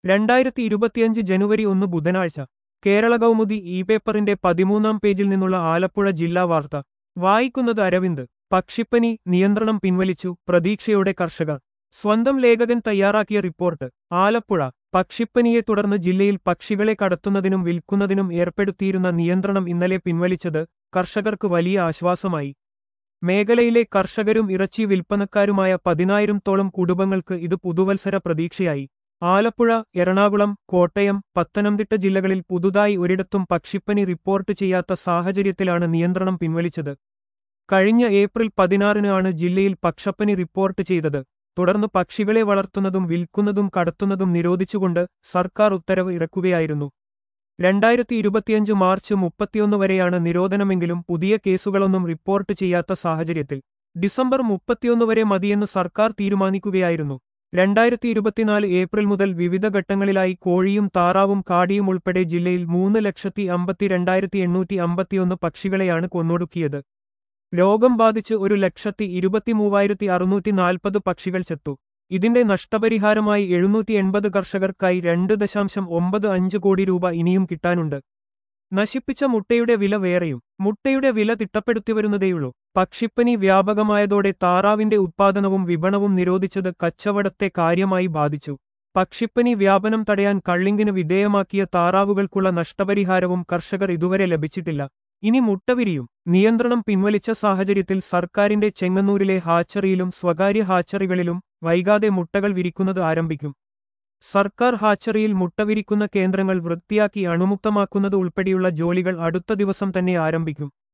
രണ്ടായിരത്തി ഇരുപത്തിയഞ്ച് ജനുവരി ഒന്ന് ബുധനാഴ്ച കേരള കൗമുദി ഇ പേപ്പറിന്റെ പതിമൂന്നാം പേജിൽ നിന്നുള്ള ആലപ്പുഴ ജില്ലാ വാർത്ത വായിക്കുന്നത് അരവിന്ദ് പക്ഷിപ്പനി നിയന്ത്രണം പിൻവലിച്ചു പ്രതീക്ഷയോടെ കർഷകർ സ്വന്തം ലേഖകൻ തയ്യാറാക്കിയ റിപ്പോർട്ട് ആലപ്പുഴ പക്ഷിപ്പനിയെ തുടർന്ന് ജില്ലയിൽ പക്ഷികളെ കടത്തുന്നതിനും വിൽക്കുന്നതിനും ഏർപ്പെടുത്തിയിരുന്ന നിയന്ത്രണം ഇന്നലെ പിൻവലിച്ചത് കർഷകർക്ക് വലിയ ആശ്വാസമായി മേഖലയിലെ കർഷകരും ഇറച്ചി വിൽപ്പനക്കാരുമായ പതിനായിരത്തോളം കുടുംബങ്ങൾക്ക് ഇത് പുതുവത്സര പ്രതീക്ഷയായി ആലപ്പുഴ എറണാകുളം കോട്ടയം പത്തനംതിട്ട ജില്ലകളിൽ പുതുതായി ഒരിടത്തും പക്ഷിപ്പനി റിപ്പോർട്ട് ചെയ്യാത്ത സാഹചര്യത്തിലാണ് നിയന്ത്രണം പിൻവലിച്ചത് കഴിഞ്ഞ ഏപ്രിൽ പതിനാറിന് ആണ് ജില്ലയിൽ പക്ഷപ്പനി റിപ്പോർട്ട് ചെയ്തത് തുടർന്ന് പക്ഷികളെ വളർത്തുന്നതും വിൽക്കുന്നതും കടത്തുന്നതും നിരോധിച്ചുകൊണ്ട് സർക്കാർ ഉത്തരവ് ഇറക്കുകയായിരുന്നു രണ്ടായിരത്തി ഇരുപത്തിയഞ്ച് മാർച്ച് മുപ്പത്തിയൊന്ന് വരെയാണ് നിരോധനമെങ്കിലും പുതിയ കേസുകളൊന്നും റിപ്പോർട്ട് ചെയ്യാത്ത സാഹചര്യത്തിൽ ഡിസംബർ മുപ്പത്തിയൊന്ന് വരെ മതിയെന്ന് സർക്കാർ തീരുമാനിക്കുകയായിരുന്നു രണ്ടായിരത്തി ഇരുപത്തിനാല് ഏപ്രിൽ മുതൽ വിവിധ ഘട്ടങ്ങളിലായി കോഴിയും താറാവും കാടിയും ഉൾപ്പെടെ ജില്ലയിൽ മൂന്ന് ലക്ഷത്തി അമ്പത്തിരണ്ടായിരത്തി എണ്ണൂറ്റി അമ്പത്തിയൊന്ന് പക്ഷികളെയാണ് കൊന്നൊടുക്കിയത് രോഗം ബാധിച്ച് ഒരു ലക്ഷത്തി ഇരുപത്തിമൂവായിരത്തി അറുന്നൂറ്റി നാൽപ്പത് പക്ഷികൾ ചത്തു ഇതിന്റെ നഷ്ടപരിഹാരമായി എഴുന്നൂറ്റി എൺപത് കർഷകർക്കായി രണ്ട് ദശാംശം ഒമ്പത് അഞ്ച് കോടി രൂപ ഇനിയും കിട്ടാനുണ്ട് നശിപ്പിച്ച മുട്ടയുടെ വില വേറെയും മുട്ടയുടെ വില തിട്ടപ്പെടുത്തിവരുന്നതേയുള്ളൂ പക്ഷിപ്പനി വ്യാപകമായതോടെ താറാവിന്റെ ഉത്പാദനവും വിപണവും നിരോധിച്ചത് കച്ചവടത്തെ കാര്യമായി ബാധിച്ചു പക്ഷിപ്പനി വ്യാപനം തടയാൻ കള്ളിങ്കിന് വിധേയമാക്കിയ താറാവുകൾക്കുള്ള നഷ്ടപരിഹാരവും കർഷകർ ഇതുവരെ ലഭിച്ചിട്ടില്ല ഇനി മുട്ട വിരിയും നിയന്ത്രണം പിൻവലിച്ച സാഹചര്യത്തിൽ സർക്കാരിന്റെ ചെങ്ങന്നൂരിലെ ഹാച്ചറിയിലും സ്വകാര്യ ഹാച്ചറികളിലും വൈകാതെ മുട്ടകൾ വിരിക്കുന്നത് ആരംഭിക്കും സർക്കാർ ഹാച്ചറിയിൽ മുട്ട വിരിക്കുന്ന കേന്ദ്രങ്ങൾ വൃത്തിയാക്കി അണുമുക്തമാക്കുന്നത് ഉൾപ്പെടെയുള്ള ജോലികൾ അടുത്ത ദിവസം തന്നെ ആരംഭിക്കും